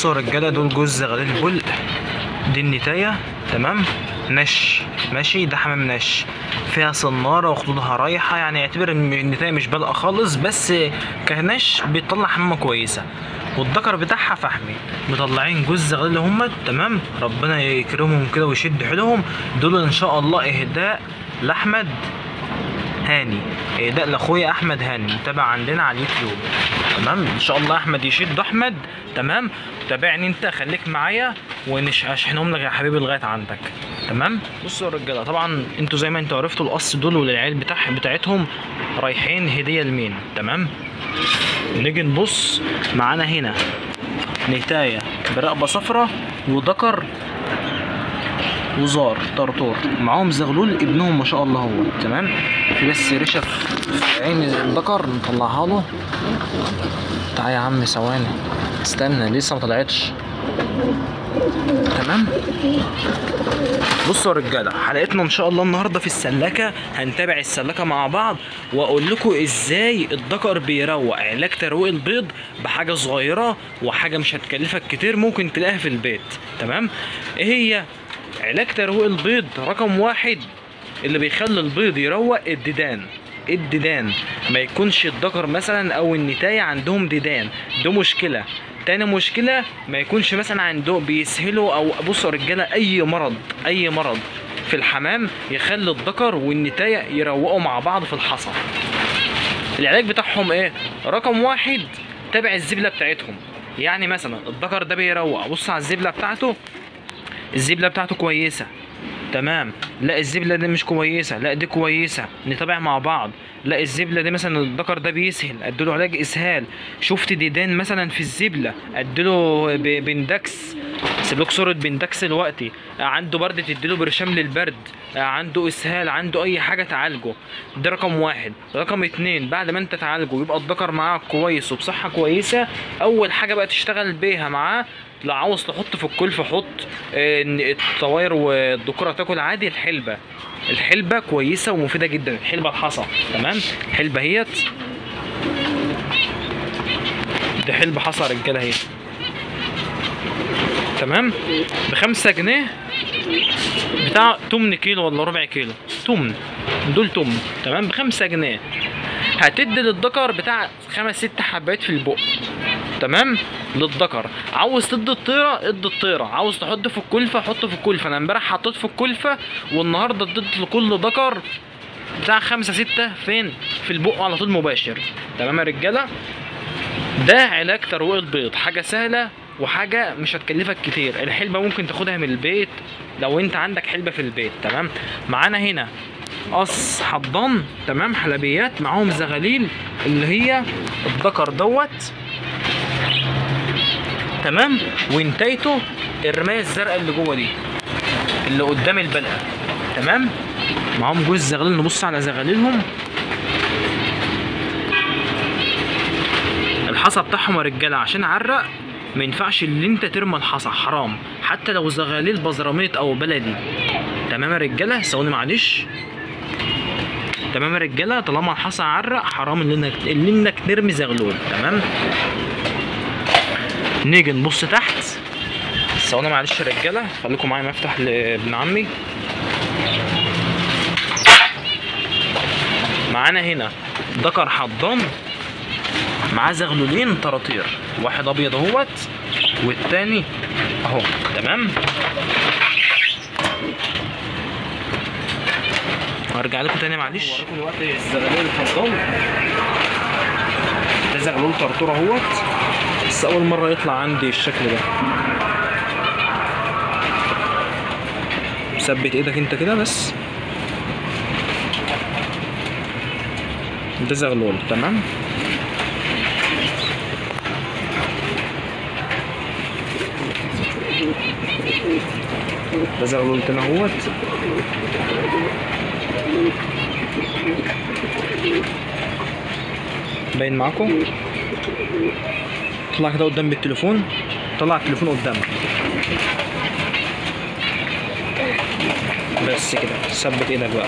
بصوا يا رجاله دول جوز غليل البل دي النتايه تمام نش ماشي ده حمام نش فيها صناره وخدودها رايحه يعني اعتبر ان النتايه مش بادئه خالص بس كنش بيطلع حمامه كويسه والذكر بتاعها فحمي مطلعين جوز غليل هم تمام ربنا يكرمهم كده ويشد حيلهم دول ان شاء الله اهداء لاحمد هاني اهداء لاخويا احمد هاني متابع عندنا على اليوتيوب تمام ان شاء الله احمد يشد احمد تمام تابعني انت خليك معايا ونشحنهم لك يا حبيبي لغايه عندك تمام بصوا يا رجاله طبعا انتوا زي ما انتوا عرفتوا القص دول والعيال بتاع بتاعتهم رايحين هديه لمين تمام نيجي نبص معانا هنا نتايه برقبه صفرة وذكر وزار طرطور معاهم زغلول ابنهم ما شاء الله هو تمام في بس ريشه في عين الذكر نطلعها له تعالى يا عم ثواني استنى لسه ما طلعتش تمام بصوا يا رجاله حلقتنا ان شاء الله النهارده في السلاكه هنتابع السلاكه مع بعض واقول لكم ازاي الذكر بيروق علاج ترويق البيض بحاجه صغيره وحاجه مش هتكلفك كتير ممكن تلاقيها في البيت تمام ايه هي علاج ترويق البيض رقم واحد اللي بيخلي البيض يروق الديدان الديدان ما يكونش الذكر مثلا او النتاية عندهم ديدان ده مشكلة تاني مشكلة ما يكونش مثلا عندهم بيسهلوا او بصوا يا رجالة اي مرض اي مرض في الحمام يخلي الذكر والنتاية يروقوا مع بعض في الحصى العلاج بتاعهم ايه رقم واحد تابع الزبلة بتاعتهم يعني مثلا الذكر ده بيروق بص على الزبلة بتاعته الزبله بتاعته كويسه تمام لا الزبله دي مش كويسه لا دي كويسه نتابع مع بعض لا الزبله دي مثلا الذكر ده بيسهل اديله علاج اسهال شفت ديدان مثلا في الزبله اديله ب- بندكس سيبلك صورة بندكس دلوقتي عنده برد تديله برشام للبرد عنده اسهال عنده اي حاجه تعالجه ده رقم واحد رقم اتنين بعد ما انت تعالجه يبقى الذكر معاك كويس وبصحه كويسه اول حاجه بقى تشتغل بيها معاه لو عاوز تحط في الكلف حط آه، إن الطواير والذكوره تاكل عادي الحلبه الحلبه كويسه ومفيده جدا الحلبه الحصى تمام الحلبه اهيت دي حلبه حصى يا رجاله اهي تمام بخمسة جنيه بتاع تمن كيلو ولا ربع كيلو تمن دول تمن تمام بخمسة جنيه هتدي للذكر بتاع خمس ست حبات في البق تمام للذكر عاوز تدي الطيره ادي الطيره عاوز تحط في الكلفه حط في الكلفه انا امبارح حطيت في الكلفه والنهارده اديت لكل ذكر بتاع خمسة ستة فين في البق على طول مباشر تمام يا رجاله ده علاج ترويق البيض حاجه سهله وحاجه مش هتكلفك كتير الحلبه ممكن تاخدها من البيت لو انت عندك حلبه في البيت تمام معانا هنا قص حضان تمام حلبيات معاهم زغاليل اللي هي الذكر دوت تمام وانتيته الرمايه الزرقاء اللي جوه دي اللي قدام البلقه تمام معاهم جوز زغاليل نبص على زغاليلهم الحصى بتاعهم يا رجاله عشان عرق ما ينفعش اللي انت ترمى الحصى حرام حتى لو زغاليل بزراميط او بلدي تمام يا رجاله ثواني معلش تمام يا رجاله طالما الحصى عرق حرام اللي انك اللي انك ترمي زغلول تمام نيجي نبص تحت ثواني معلش يا رجاله خليكم معايا مفتح لابن عمي معانا هنا ذكر حضان معاه زغلولين طراطير واحد ابيض اهوت والتاني اهو تمام هرجع لكم تاني معلش اوريكم دلوقتي الزغلول الحضان ده زغلول طرطور اهوت بس اول مره يطلع عندي الشكل ده ثبت ايدك انت كده بس ده زغلول تمام ده زغلول تاني اهوت باين معاكم طلع كده قدام بالتليفون طلع التليفون قدامك بس كده ثبت ايدك بقى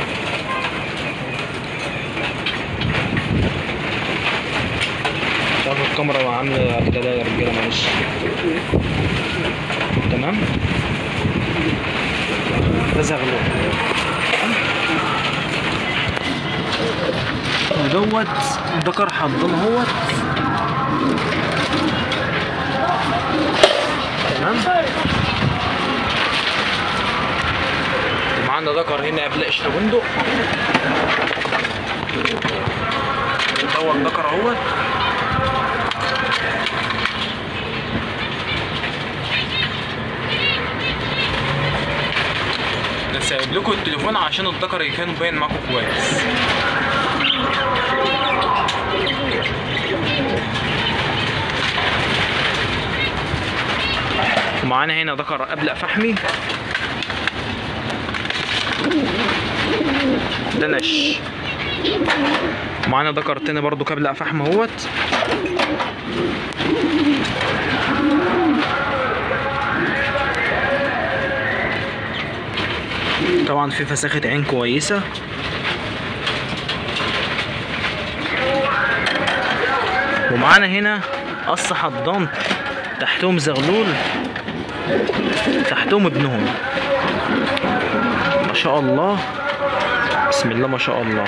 عارف الكاميرا عامله كده يا رجاله معلش تمام ده زغلول ودوت ذكر حضان اهوت تمام ومعانا ذكر هنا قبل قشر بندق دوت ذكر اهوت انا سايب لكم التليفون عشان الذكر يكون باين معاكم كويس ومعانا هنا ذكر ابلق فحمي ده نش معانا ذكر تاني برضو كابلق فحم اهوت طبعا في فساخة عين كويسة ومعانا هنا قص حضان تحتهم زغلول تحتهم ابنهم ما شاء الله بسم الله ما شاء الله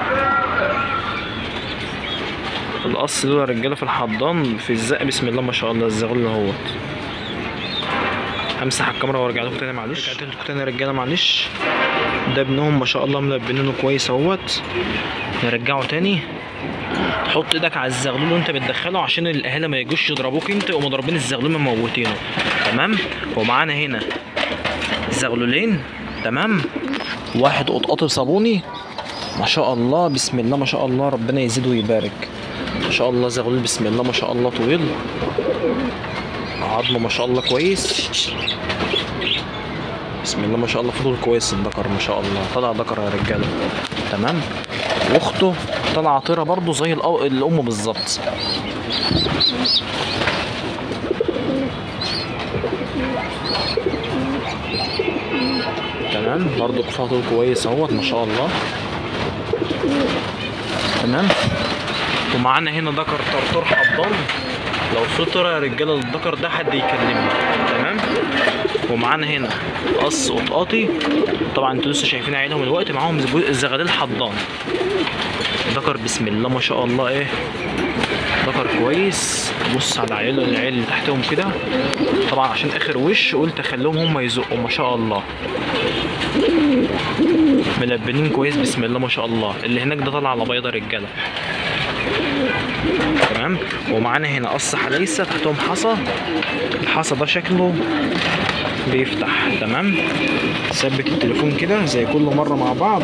القص دول يا رجاله في الحضان في الزق بسم الله ما شاء الله الزغلول اهوت همسح الكاميرا وارجع لكم تاني معلش رجعت لكم تاني يا رجاله معلش ده ابنهم ما شاء الله ملبنينه كويس اهوت نرجعه تاني تحط ايدك على الزغلول وانت بتدخله عشان الاهالي ما يجوش يضربوك انت يقوموا ضاربين الزغلول مموتينه تمام ومعانا هنا زغلولين تمام واحد قطقاط صابوني ما شاء الله بسم الله ما شاء الله ربنا يزيد ويبارك ما شاء الله زغلول بسم الله ما شاء الله طويل عظمه ما شاء الله كويس بسم الله ما شاء الله فضل كويس الذكر ما شاء الله طلع ذكر يا رجاله تمام واخته طالعه طيره برضه زي الأو- الام بالظبط تمام برضه قفاه طول كويس اهوت ما شاء الله تمام ومعانا هنا ذكر طرطور حضان لو في طيره يا رجاله الذكر ده حد يكلمني تمام ومعانا هنا قص قطقاطي طبعا انتوا لسه شايفين عينهم الوقت معاهم زبو- الزغاليل حضان ذكر بسم الله ما شاء الله ايه ذكر كويس بص على العيال العيال اللي تحتهم كده طبعا عشان اخر وش قلت اخليهم هم يزقوا ما شاء الله ملبنين كويس بسم الله ما شاء الله اللي هناك ده طالع على بيضه رجاله تمام ومعانا هنا قص حليسه تحتهم حصى الحصى ده شكله بيفتح تمام ثبت التليفون كده زي كل مره مع بعض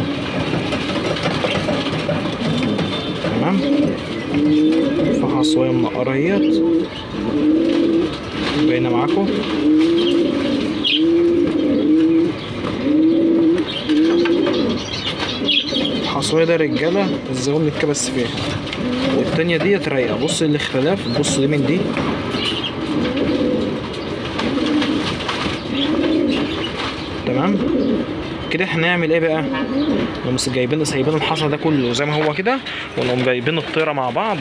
تمام في حصوية منقرة اهيت باينة معاكم الحصوية ده رجالة الزغل اتكبس فيها والتانية ديت رايقة بص الاختلاف بص دي من دي تمام كده احنا نعمل ايه بقى نقوم جايبين سايبين الحصى ده كله زي ما هو كده ونقوم جايبين الطيره مع بعض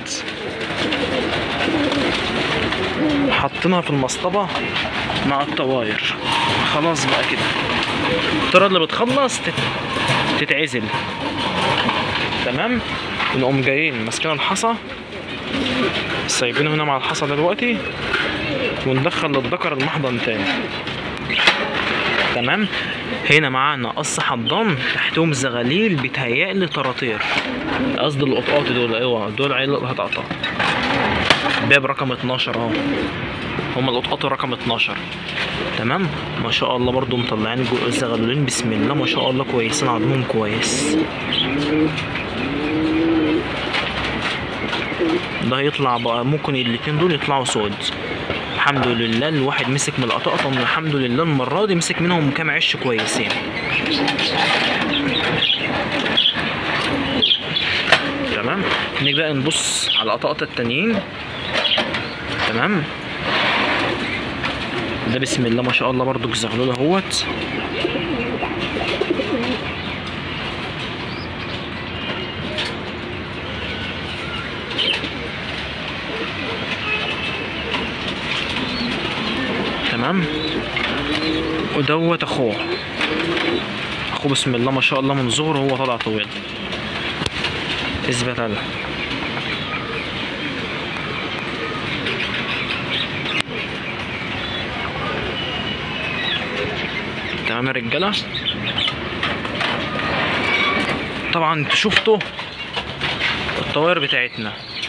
حاطينها في المصطبه مع الطواير خلاص بقى كده الطيره اللي بتخلص تت... تتعزل تمام ونقوم جايين ماسكين الحصى سايبينه هنا مع الحصى دلوقتي وندخل للذكر المحضن تاني تمام هنا معانا قص حضان تحتهم زغاليل بيتهيألي طراطير قصدي القطقاط دول ايوه دول عيال هتقطع باب رقم 12 اهو هما القطقاط رقم 12 تمام ما شاء الله برضو مطلعين جو- الزغلولين بسم الله ما شاء الله كويسين عظمهم كويس ده هيطلع بقى ممكن الاتنين دول يطلعوا سود الحمد لله الواحد مسك من القطاطة من الحمد لله المرة دي مسك منهم كام عش كويسين تمام نيجي بقى نبص على القطاطة التانيين تمام ده بسم الله ما شاء الله برضو زغلول اهوت تمام ودوت اخوه اخوه بسم الله ما شاء الله من صغره هو طالع طويل اثبت على تمام يا رجاله طبعا انتوا شفتوا الطوائر بتاعتنا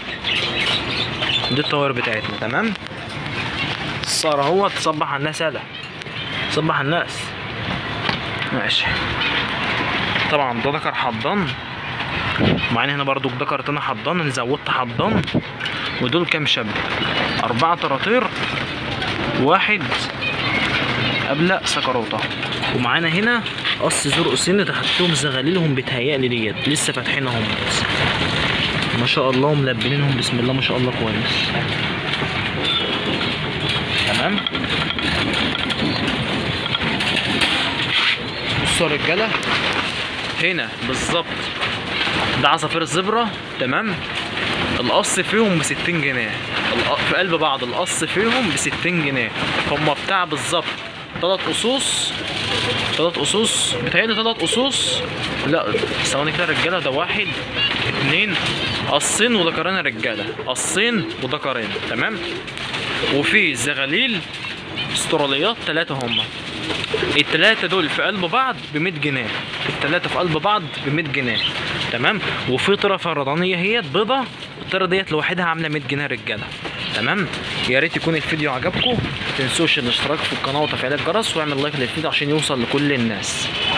دي الطوائر بتاعتنا تمام صار هو تصبح على الناس هذا صبح على الناس ماشي طبعا ده ذكر حضان معانا هنا برضو ذكر تاني حضان انا زودت حضان ودول كام شاب أربعة طراطير واحد أبلق سكروطة ومعانا هنا قص زرق سن تحتهم زغاليلهم بتهيألي ديت لسه فاتحينهم بس ما شاء الله ملبنينهم بسم الله ما شاء الله كويس تمام بصوا يا رجاله هنا بالظبط ده عصافير الزبرة تمام القص فيهم ب 60 جنيه الق- في قلب بعض القص فيهم ب 60 جنيه هما بتاع بالظبط تلات قصوص تلات قصوص بتهيألي تلات قصوص لا ثواني كده يا رجاله ده واحد اتنين قصين وذكرين يا رجاله قصين وذكرين تمام وفي زغاليل استراليات تلاتة هما التلاتة دول في قلب بعض ب 100 جنيه التلاتة في قلب بعض ب 100 جنيه تمام وفي طرة فردانية هي بيضة الطرة ديت لوحدها عاملة 100 جنيه يا رجالة تمام يا ريت يكون الفيديو عجبكم متنسوش الاشتراك في القناة وتفعيل الجرس واعمل لايك للفيديو عشان يوصل لكل الناس